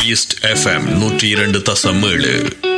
East FM நூற்றி இரண்டு தசம் ஏழு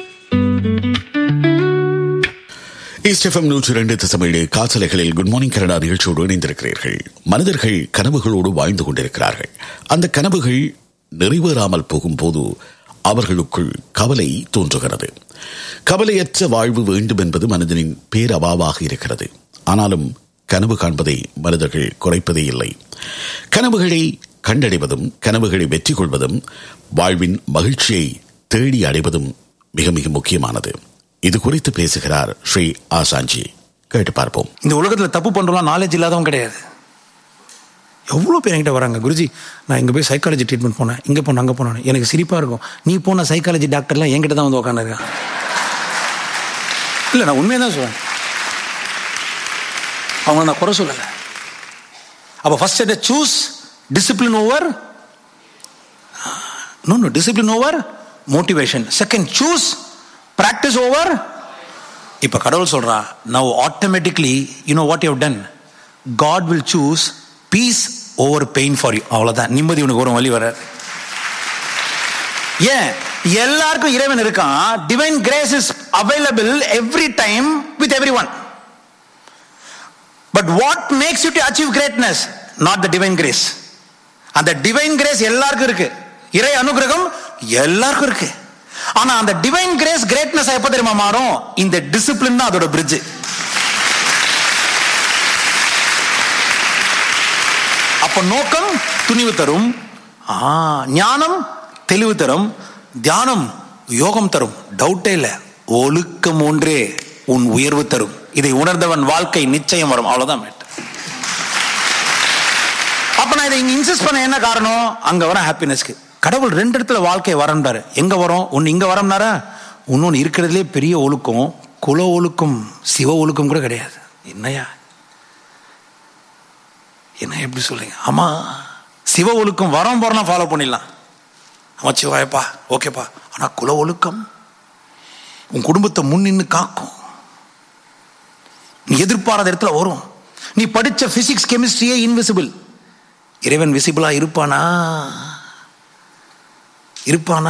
ஈஸ்ட் எஃப்எம் நூற்றி இரண்டு தசமேழு காசலைகளில் குட் மார்னிங் கனடா நிகழ்ச்சியோடு இணைந்திருக்கிறீர்கள் மனிதர்கள் கனவுகளோடு வாழ்ந்து கொண்டிருக்கிறார்கள் அந்த கனவுகள் நிறைவேறாமல் போகும்போது அவர்களுக்குள் கவலை தோன்றுகிறது கவலையற்ற வாழ்வு வேண்டும் என்பது மனிதனின் பேரவாவாக இருக்கிறது ஆனாலும் கனவு காண்பதை மனிதர்கள் குறைப்பதே இல்லை கனவுகளை கண்டடைவதும் கனவுகளை வெற்றி கொள்வதும் வாழ்வின் மகிழ்ச்சியை தேடி அடைவதும் மிக மிக முக்கியமானது இது குறித்து பேசுகிறார் ஸ்ரீ ஆசாஞ்சி கேட்டு பார்ப்போம் இந்த உலகத்தில் தப்பு பண்ணுறோம்லாம் நாலேஜ் இல்லாதவன் கிடையாது எவ்வளோ பேர் என்கிட்ட வராங்க குருஜி நான் இங்கே போய் சைக்காலஜி ட்ரீட்மெண்ட் போனேன் இங்கே போனேன் அங்கே போனேன் எனக்கு சிரிப்பாக இருக்கும் நீ போன சைக்காலஜி டாக்டர்லாம் என்கிட்ட தான் வந்து உட்காந்துருக்கான் இல்லை நான் உண்மையாக தான் சொல்லுவேன் அவங்கள நான் குறை சொல்லலை அப்போ ஃபர்ஸ்ட் எதை choose discipline over no no discipline over motivation second choose practice over இப்போ கடவுள் சொல்றா now automatically you know what you done God will choose peace over pain for you அவ்வளோதான் நிம்மதி உனக்கு வரும் வழி வர ஏன் எல்லாருக்கும் இறைவன் இருக்கான் divine grace is available every time with every one but what makes you to achieve greatness not the divine grace அந்த டிவைன் கிரேஸ் எல்லாருக்கும் இருக்கு இறை அனுகிரகம் எல்லாருக்கும் இருக்கு ஆனா அந்த டிவைன் கிரேஸ் கிரேட்னஸ் எப்ப தெரியுமா மாறும் இந்த டிசிப்ளின் தான் அதோட பிரிட்ஜ் அப்ப நோக்கம் துணிவு தரும் ஆ, ஞானம் தெளிவு தரும் தியானம் யோகம் தரும் டவுட்டே இல்லை ஒழுக்கம் ஒன்றே உன் உயர்வு தரும் இதை உணர்ந்தவன் வாழ்க்கை நிச்சயம் வரும் அவ்வளவுதான் மேட்டர் அப்ப நான் இதை இங்க இன்சிஸ்ட் பண்ண என்ன காரணம் அங்க வர ஹாப்பினஸ்க்கு கடவுள் ரெண்டு இடத்துல வாழ்க்கை வரம்ன்றாரு எங்க வரும் ஒன்னு இங்க வரம்னாரா இன்னொன்னு இருக்கிறதுலே பெரிய ஒழுக்கம் குல ஒழுக்கம் சிவ ஒழுக்கம் கூட கிடையாது என்னையா என்ன எப்படி சொல்லுங்க ஆமா சிவ ஒழுக்கம் வரம் போறலாம் ஃபாலோ பண்ணிடலாம் ஆமா சிவாயப்பா ஓகேப்பா ஆனா குல ஒழுக்கம் உன் குடும்பத்தை முன்னின்னு காக்கும் நீ எதிர்பாராத இடத்துல வரும் நீ படிச்ச பிசிக்ஸ் கெமிஸ்ட்ரியே இன்விசிபிள் இறைவன் விசிபிளா இருப்பானா இருப்பானா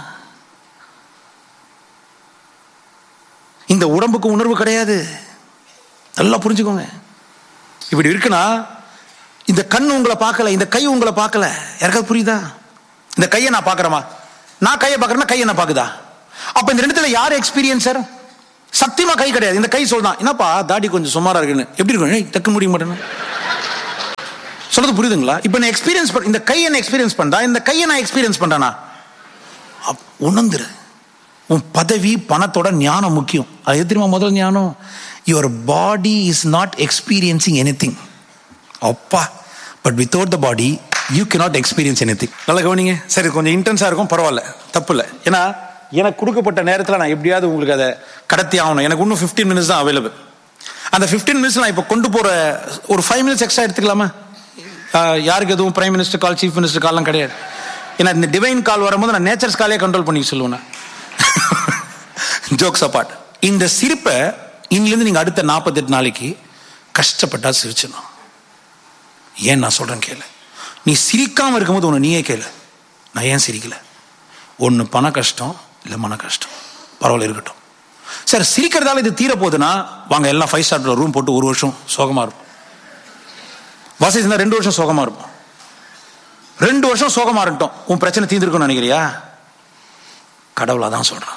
இந்த உடம்புக்கு உணர்வு கிடையாது நல்லா புரிஞ்சுக்கோங்க இப்படி இருக்குன்னா இந்த கண் உங்களை பார்க்கல இந்த கை உங்களை பார்க்கல யாருக்காவது புரியுதா இந்த கையை நான் பார்க்கறேமா நான் கையை பார்க்கறேன்னா கையை நான் பார்க்குதா அப்ப இந்த ரெண்டுத்துல யார் எக்ஸ்பீரியன்சர் சத்தியமா கை கிடையாது இந்த கை சொல்றான் என்னப்பா தாடி கொஞ்சம் சுமாரா இருக்குன்னு எப்படி இருக்கும் ஏய், டக்கு முடிய மாட்டேன்னு சொல்றது புரியுதுங்களா இப்போ நான் எக்ஸ்பீரியன்ஸ் பண்ண இந்த கையை நான் எக்ஸ்பீரியன்ஸ் பண்றா இந்த கையை நான் எக்ஸ்பீரியன்ஸ் பண்றேனா அப்- உணர்ந்துரு உன் பதவி பணத்தோட ஞானம் முக்கியம் அது எது தெரியுமா முதல் ஞானம் your body is not experiencing any thing அப்பா but without the body you cannot experience any thing நல்லா கவனிங்க சரி கொஞ்சம் இன்டென்ஸாக இருக்கும் பரவாயில்ல தப்பு இல்லை ஏன்னா எனக்கு கொடுக்கப்பட்ட நேரத்தில் நான் எப்படியாவது உங்களுக்கு அதை கடத்தி ஆகணும் எனக்கு இன்னும் ஃபிஃப்டீன் மினிட்ஸ் தான் அவைலபிள் அந்த ஃபிஃப்டீன் மினிட்ஸ் நான் இப்போ கொண்டு போகிற ஒரு ஃபைவ் மினிட்ஸ் எக்ஸ்ட்ரா எடுத்துக்கலாமா ஆஹ் யாருக்கு எதுவும் prime minister call chief minister கால்லாம் கிடையாது ஏன்னா இந்த டிவைன் கால் வரும்போது நான் நேச்சர்ஸ் காலே கண்ட்ரோல் பண்ணி சொல்லுவேன் ஜோக்ஸ் அப்பார்ட் இந்த சிரிப்பை இன்னிலேருந்து நீங்கள் அடுத்த நாற்பத்தெட்டு நாளைக்கு கஷ்டப்பட்டா சிரிச்சணும் ஏன் நான் சொல்றேன் கேளு நீ சிரிக்காம இருக்கும்போது ஒன்று நீயே கேளு நான் ஏன் சிரிக்கல ஒன்று பண கஷ்டம் இல்லை மன கஷ்டம் பரவாயில்ல இருக்கட்டும் சார் சிரிக்கிறதால இது தீர போகுதுன்னா வாங்க எல்லாம் ஃபைவ் ஸ்டார் ரூம் போட்டு ஒரு வருஷம் சோகமா இருப்போம் வசதி இருந்தால் ரெண்டு வருஷம் சோகமா இருப்போம் ரெண்டு வருஷம் சோகமா இருக்கட்டும் உன் பிரச்சனை தீர்ந்துருக்கும்னு நினைக்கிறியா கடவுளா தான் சொல்றான்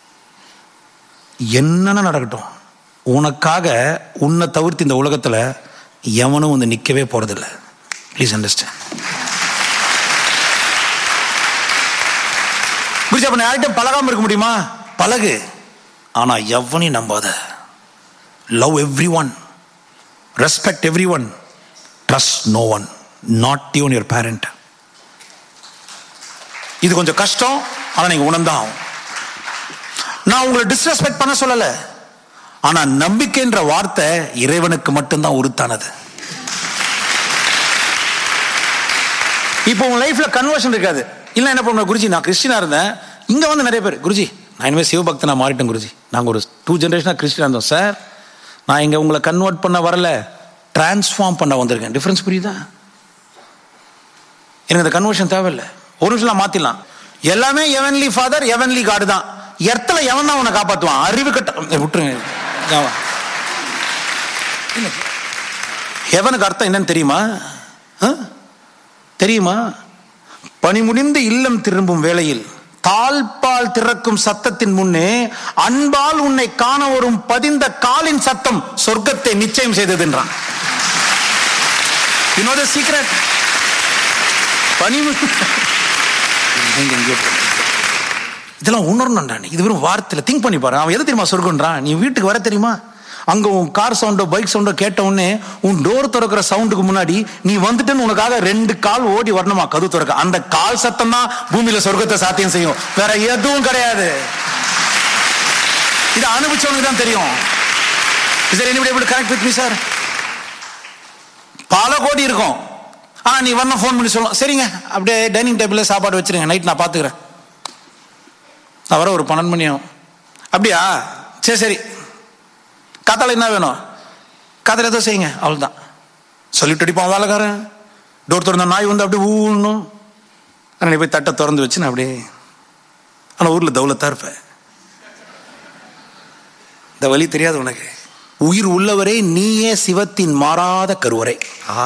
என்னென்ன நடக்கட்டும் உனக்காக உன்னை தவிர்த்து இந்த உலகத்துல எவனும் வந்து நிக்கவே போறதில்ல ப்ளீஸ் அண்டர்ஸ்டாண்ட் குருஜி அப்ப நான் யார்கிட்ட பழகாம இருக்க முடியுமா பழகு ஆனா எவனையும் நம்பாத love every one respect every one trust no one not even your parent இது கொஞ்சம் கஷ்டம் ஆனா நீங்க உணர்ந்தான் ஆகும் நான் உங்களை டிஸ்ரெஸ்பெக்ட் பண்ண சொல்லல ஆனா நம்பிக்கைன்ற வார்த்தை இறைவனுக்கு மட்டும்தான் உருத்தானது இப்போ உங்க லைஃப்ல கன்வர்ஷன் இருக்காது இல்ல என்ன பண்ணுவேன் குருஜி நான் கிறிஸ்டினா இருந்தேன் இங்க வந்து நிறைய பேர் குருஜி நான் இனிமேல் சிவபக்தனா மாறிட்டேன் குருஜி நாங்க ஒரு டூ ஜென்ரேஷனா கிறிஸ்டினா இருந்தோம் சார் நான் இங்க உங்களை கன்வெர்ட் பண்ண வரல டிரான்ஸ்ஃபார்ம் பண்ண வந்திருக்கேன் டிஃபரன்ஸ் புரியுதா எனக்கு இந்த கன்வர்ஷன் தேவையில்லை ஒரு நிமிஷம் நான் மாத்திடலாம் எல்லாமே எவன்லி ஃபாதர் எவன்லி காடு தான் எர்த்துல எவன் தான் உன்னை காப்பாத்துவான் அறிவு கட்ட ஏய், விட்டுருங்க ஆமா. எவனுக்கு அர்த்தம் என்னன்னு தெரியுமா ஆ? தெரியுமா பணி முடிந்து இல்லம் திரும்பும் வேளையில் தாழ்பால் திறக்கும் சத்தத்தின் முன்னே அன்பால் உன்னை காண வரும் பதிந்த காலின் சத்தம் சொர்க்கத்தை நிச்சயம் செய்தது என்றான் You know the secret? பணி மு- எங்க எங்கேயோ போகுது. இதெல்லாம் உணரணும்டா நீ. இது வெறும் வார்த்தையில திங்க் பண்ணி பாரு அவன் எது தெரியுமா சொர்க்கன்றான் நீ வீட்டுக்கு வர தெரியுமா அங்க உன் கார் சவுண்டோ பைக் சவுண்டோ கேட்ட உடனே உன் டோர் திறக்கிற சவுண்டுக்கு முன்னாடி நீ வந்துட்டுன்னு உனக்காக ரெண்டு கால் ஓடி வரணுமா கது திறக்க அந்த கால் சத்தம் தான் பூமியில சொர்க்கத்தை சாத்தியம் செய்யும் வேற எதுவும் கிடையாது இதை அனுபவிச்சவனுக்கு தான் தெரியும் Is there anybody able to connect with me, sir? பல கோடி இருக்கும் ஆனா நீ வரணும் ஃபோன் பண்ணி சொல்லலாம் சரிங்க அப்படியே டைனிங் டேபிள்ல சாப்பாடு வச்சிருங்க நைட் நான் பாத்துக்கிறேன் நான் வர ஒரு பன்னெண்டு மணி ஆகும் அப்படியா சரி சரி காத்தால என்ன வேணும் காத்தால ஏதோ செய்யுங்க அவ்வளவுதான் சொல்லிட்டு அடிப்பான் வேலைக்காரன் டோர் திறந்த நாய் வந்து அப்படியே ஊன்னும் ஆனால் நீ போய் தட்டை திறந்து வச்சு நான் அப்படியே ஆனால் ஊரில் தௌலத்தா இருப்பேன் இந்த வழி தெரியாது உனக்கு உயிர் உள்ளவரே நீயே சிவத்தின் மாறாத கருவறை ஆஹா.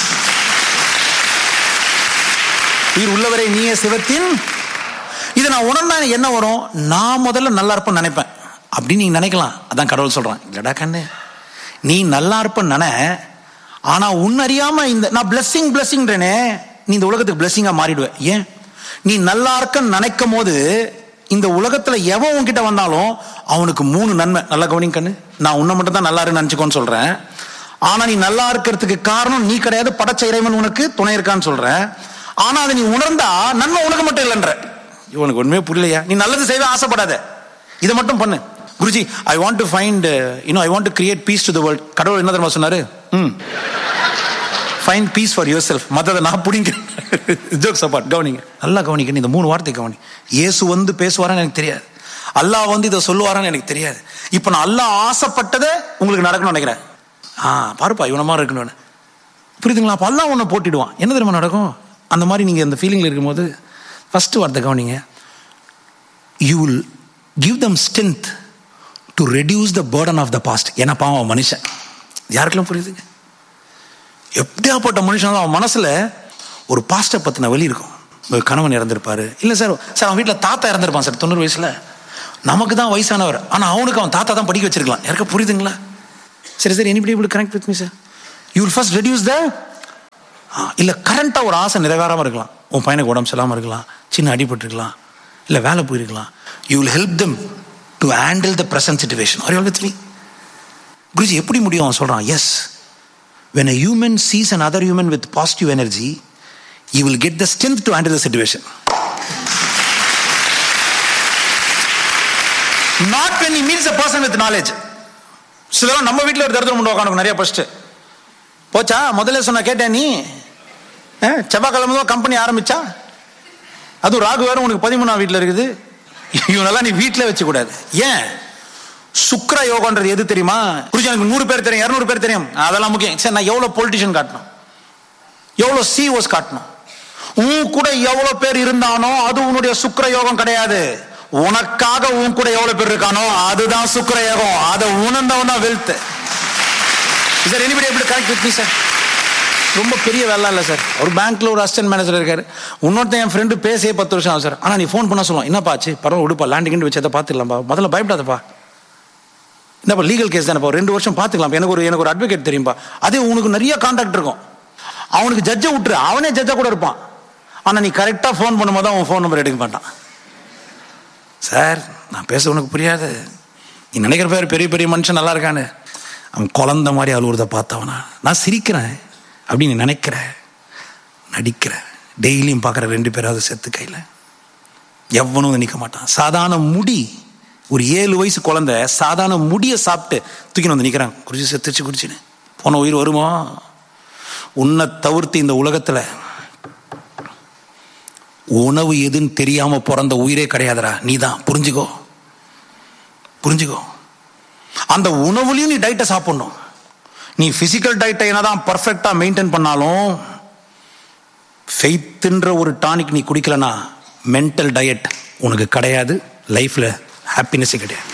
உயிர் உள்ளவரே நீயே சிவத்தின் இதை நான் உணர்ந்தா எனக்கு என்ன வரும் நான் முதல்ல நல்லா இருப்பேன்னு நினைப்பேன் அப்படின்னு நீங்க நினைக்கலாம் அதான் கடவுள் சொல்றான் இல்லடா கண்ணு நீ நல்லா இருப்பேன்னு நினை ஆனா உன்னறியாம இந்த நான் பிளஸ்ஸிங் பிளஸ்ஸிங்ன்றனே நீ இந்த உலகத்துக்கு பிளஸ்ஸிங்கா மாறிடுவ ஏன் நீ நல்லா இருக்கன்னு நினைக்கும் போது இந்த உலகத்துல எவன் உன்கிட்ட வந்தாலும் அவனுக்கு மூணு நன்மை நல்லா கவனிங்க கண்ணு நான் உன்னை மட்டும் தான் நல்லா இருக்குன்னு நினைச்சுக்கோன்னு சொல்றேன் ஆனா நீ நல்லா இருக்கிறதுக்கு காரணம் நீ கிடையாது படைச்ச இறைவன் உனக்கு துணை இருக்கான்னு சொல்றேன் ஆனா அதை நீ உணர்ந்தா நன்மை உனக்கு மட்டும் இல்லைன்ற இவனுக்கு ஒண்ணுமே புரியலையா நீ நல்லது செய்வே ஆசைப்படாத இதை மட்டும் பண்ணு Guruji I want to find you know I want to create peace to the world கடவுள் என்ன தெரியுமா சொன்னாரு ம் find peace for your self மற்றதை நான் பிடிங்க ஜோக்ஸ் அப்பாட் கவனிங்க நல்லா கவனிக்கணும் இந்த மூணு வார்த்தை கவனி இயேசு வந்து பேசுவாரான்னு எனக்கு தெரியாது அல்லாஹ் வந்து இதை சொல்லுவாரான்னு எனக்கு தெரியாது இப்போ நான் அல்லாஹ் ஆசைப்பட்டதை உங்களுக்கு நடக்கணும்னு நினைக்கிறேன் ஆ பாருப்பா இவன மாதிரி இருக்கணும்னு புரியுதுங்களா அப்போ அல்லாஹ் ஒன்று போட்டிடுவான் என்ன தெரியுமா நடக்கும் அந்த மாதிரி நீங்கள் இந்த ஃபீலிங்கில் இருக்கும்போது ஃபர்ஸ்ட் வார்த்தை கவனிங்க you will give them strength to reduce the burden of the past ஏன்னா பாவம் அவன் மனுஷன் யாருக்கெல்லாம் புரியுதுங்க எப்படியாப்பட்ட மனுஷன் அவன் மனசுல ஒரு பாஸ்டை பத்தின வழி இருக்கும் ஒரு கணவன் இறந்திருப்பாரு இல்ல சார் சார் அவன் வீட்டில் தாத்தா இறந்திருப்பான் சார் தொண்ணூறு வயசுல நமக்கு தான் வயசானவர் ஆனா அவனுக்கு அவன் தாத்தா தான் படிக்க வச்சிருக்கலாம் யாருக்கா புரியுதுங்களா சரி சார் எனிபடி இப்படி connect with me sir you will first reduce the இல்ல கரண்டா ஒரு ஆசை நிறைவேறாம இருக்கலாம் உன் பையனுக்கு உடம்பு சரியில்லாம இருக்கலாம் சின்ன அடிபட்டு இருக்கலாம் இல்ல வேலை போயிருக்கலாம் you will help them to handle the present situation are you with me Guruji எப்படி முடியும் அவன் சொல்றான் yes when a human sees another human with positive energy, he will get the strength to handle the situation. Not when he meets a person with knowledge. சிலரும் நம்ம வீட்டில் ஒரு தரித்திரம் உண்டு உட்காந்து நிறைய ஃபர்ஸ்ட் போச்சா முதல்ல சொன்ன கேட்டேன் நீ அஹ், செவ்வாய்க்கிழமை தான் கம்பெனி ஆரம்பிச்சா அதுவும் ராகு வேற உனக்கு பதிமூணாம் வீட்டில் இருக்குது இவனெல்லாம் நீ வீட்டில் வச்சு கூடாது ஏன் சுக்ர யோகன்றது எது தெரியுமா புரிஞ்சு எனக்கு நூறு பேர் தெரியும் இருநூறு பேர் தெரியும் அதெல்லாம் முக்கியம் சரி நான் எவ்வளவு பொலிட்டிஷியன் காட்டணும் எவ்வளவு சிஓஸ் காட்டணும் உன் கூட எவ்வளவு பேர் இருந்தானோ அது உன்னுடைய சுக்ர யோகம் கிடையாது உனக்காக உன் கூட எவ்வளவு பேர் இருக்கானோ அதுதான் சுக்ர யோகம் அதை உணர்ந்தவன் தான் வெல்த் சார் எனிபடி எப்படி கரெக்ட் வித் மீ சார் ரொம்ப பெரிய வேலை இல்லை சார் ஒரு பேங்க்ல ஒரு அசிஸ்டன்ட் மேனேஜர் இருக்காரு இன்னொருத்தன் என் ஃப்ரெண்டு பேசியே பத்து வருஷம் ஆகும் சார் ஆனால் நீ ஃபோன் பண்ண சொல்லுவான் என்னப்பா ஆச்சு பரவாயில்ல விடுப்பா லேண்டிங் வச்சு அதை பார்த்துக்கலாம்ப்பா முதல்ல பயப்படாதப்பா என்னப்பா லீகல் கேஸ் தானேப்பா ஒரு ரெண்டு வருஷம் பார்த்துக்கலாம் எனக்கு ஒரு எனக்கு ஒரு அட்வொகேட் தெரியும்பா அதே உனக்கு நிறைய கான்டாக்ட் இருக்கும் அவனுக்கு ஜட்ஜை விட்டுரு அவனே ஜட்ஜா கூட இருப்பான் ஆனா நீ கரெக்டா ஃபோன் பண்ணும்போது அவன் ஃபோன் நம்பர் எடுக்க மாட்டான் சார் நான் பேச உனக்கு புரியாது நீ நினைக்கிற பேர் பெரிய பெரிய மனுஷன் நல்லா இருக்கான்னு அவன் குழந்த மாதிரி அழுவுறத பார்த்தவனா நான் சிரிக்கிறேன் அப்படின்னு நீ நினைக்கிற நடிக்கிற டெய்லியும் பார்க்குற ரெண்டு பேராவது செத்து கையில் எவனும் வந்து நிற்க மாட்டான் சாதாரண முடி ஒரு ஏழு வயசு குழந்தை சாதாரண முடியை சாப்பிட்டு தூக்கின்னு வந்து நிற்கிறான் குறிச்சி செத்துச்சு குறிச்சின்னு போன உயிர் வருமா உன்னை தவிர்த்து இந்த உலகத்துல உணவு எதுன்னு தெரியாம பிறந்த உயிரே கிடையாதுடா நீ தான் புரிஞ்சுக்கோ புரிஞ்சுக்கோ அந்த உணவுலையும் நீ டயட்டை சாப்பிடணும் நீ பிசிக்கல் டயட்டை என்னதான் பர்ஃபெக்டா மெயின்டைன் பண்ணாலும் ஃபெய்த்துன்ற ஒரு டானிக் நீ குடிக்கலனா மென்டல் டயட் உனக்கு கிடையாது லைஃப்பில் ஹாப்பினஸ்ஸே கிடையாது